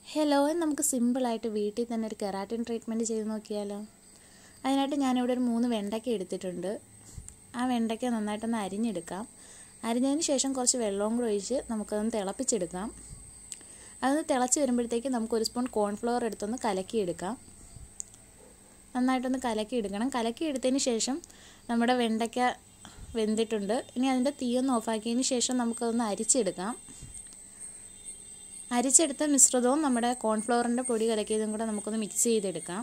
hello നമുക്ക് സിമ്പിളായിട്ട് വീട്ടിൽ തന്നെ ഒരു കെറാറ്റിൻ ട്രീറ്റ്മെൻറ്റ് ചെയ്ത് നോക്കിയാലോ അതിനായിട്ട് ഞാനിവിടെ ഒരു മൂന്ന് വെണ്ടയ്ക്ക എടുത്തിട്ടുണ്ട് ആ വെണ്ടയ്ക്ക നന്നായിട്ടൊന്ന് അരിഞ്ഞെടുക്കാം അരിഞ്ഞതിന് ശേഷം കുറച്ച് വെള്ളവും കൂടെ ഒഴിച്ച് നമുക്കതൊന്ന് തിളപ്പിച്ചെടുക്കാം അതൊന്ന് തിളച്ച് വരുമ്പോഴത്തേക്ക് നമുക്ക് ഒരു സ്പൂൺ കോൺഫ്ലവർ എടുത്തൊന്ന് കലക്കിയെടുക്കാം നന്നായിട്ടൊന്ന് കലക്കി എടുക്കണം കലക്കി എടുത്തതിന് ശേഷം നമ്മുടെ വെണ്ടയ്ക്ക വെന്തിട്ടുണ്ട് ഇനി അതിൻ്റെ തീയൊന്ന് ഓഫാക്കിയതിന് ശേഷം നമുക്കതൊന്ന് അരിച്ചെടുക്കാം അരിച്ചെടുത്ത മിശ്രിതവും നമ്മുടെ കോൺഫ്ലവറിൻ്റെ പൊടി കലക്കിയതും കൂടെ നമുക്കൊന്ന് മിക്സ് ചെയ്തെടുക്കാം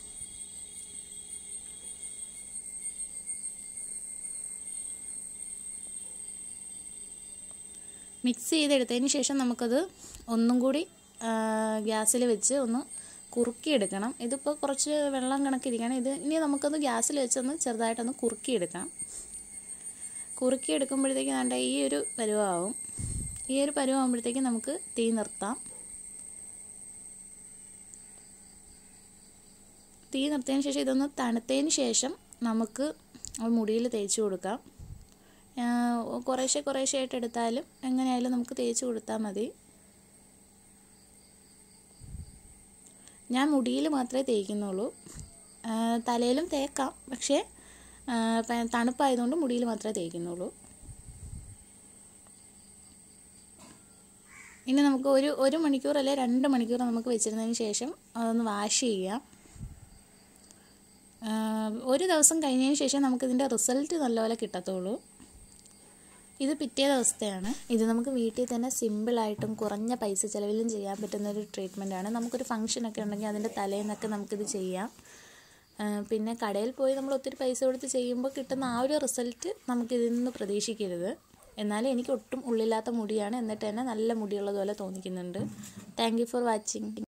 മിക്സ് ചെയ്തെടുത്തതിന് ശേഷം നമുക്കത് ഒന്നും കൂടി ഗ്യാസിൽ വെച്ച് ഒന്ന് കുറുക്കിയെടുക്കണം ഇതിപ്പോൾ കുറച്ച് വെള്ളം കണക്കിരിക്കണം ഇത് ഇനി നമുക്കൊന്ന് ഗ്യാസിൽ വെച്ചൊന്ന് ചെറുതായിട്ടൊന്ന് കുറുക്കിയെടുക്കാം കുറുക്കിയെടുക്കുമ്പോഴത്തേക്ക് വേണ്ട ഈ ഒരു പരുവാവും ഈ ഒരു പരുവാകുമ്പോഴത്തേക്ക് നമുക്ക് തീ നിർത്താം തീ നിർത്തിയതിന് ശേഷം ഇതൊന്ന് തണുത്തതിന് ശേഷം നമുക്ക് മുടിയിൽ തേച്ച് കൊടുക്കാം കുറേശ്ശെ കുറേശ്ശെ ആയിട്ട് എടുത്താലും എങ്ങനെയായാലും നമുക്ക് തേച്ച് കൊടുത്താൽ മതി ഞാൻ മുടിയിൽ മാത്രമേ തേക്കുന്നുള്ളൂ തലയിലും തേക്കാം പക്ഷേ തണുപ്പായതുകൊണ്ട് മുടിയിൽ മാത്രമേ തേക്കുന്നുള്ളൂ ഇനി നമുക്ക് ഒരു ഒരു മണിക്കൂർ അല്ലെ രണ്ട് മണിക്കൂർ നമുക്ക് വെച്ചിരുന്നതിന് ശേഷം അതൊന്ന് വാഷ് ചെയ്യാം ഒരു ദിവസം കഴിഞ്ഞതിന് ശേഷം നമുക്കിതിൻ്റെ റിസൾട്ട് നല്ലപോലെ കിട്ടത്തുള്ളൂ ഇത് പിറ്റേ ദിവസത്തെയാണ് ഇത് നമുക്ക് വീട്ടിൽ തന്നെ സിമ്പിളായിട്ടും കുറഞ്ഞ പൈസ ചിലവിലും ചെയ്യാൻ പറ്റുന്ന ഒരു ട്രീറ്റ്മെൻറ്റാണ് നമുക്കൊരു ഫംഗ്ഷനൊക്കെ ഉണ്ടെങ്കിൽ അതിൻ്റെ തലേന്നൊക്കെ നമുക്കിത് ചെയ്യാം പിന്നെ കടയിൽ പോയി നമ്മൾ ഒത്തിരി പൈസ കൊടുത്ത് ചെയ്യുമ്പോൾ കിട്ടുന്ന ആ ഒരു റിസൾട്ട് നമുക്കിതിൽ നിന്ന് പ്രതീക്ഷിക്കരുത് എന്നാലും എനിക്ക് ഒട്ടും ഉള്ളില്ലാത്ത മുടിയാണ് എന്നിട്ട് തന്നെ നല്ല മുടിയുള്ളതുപോലെ തോന്നിക്കുന്നുണ്ട് താങ്ക് യു ഫോർ വാച്ചിങ്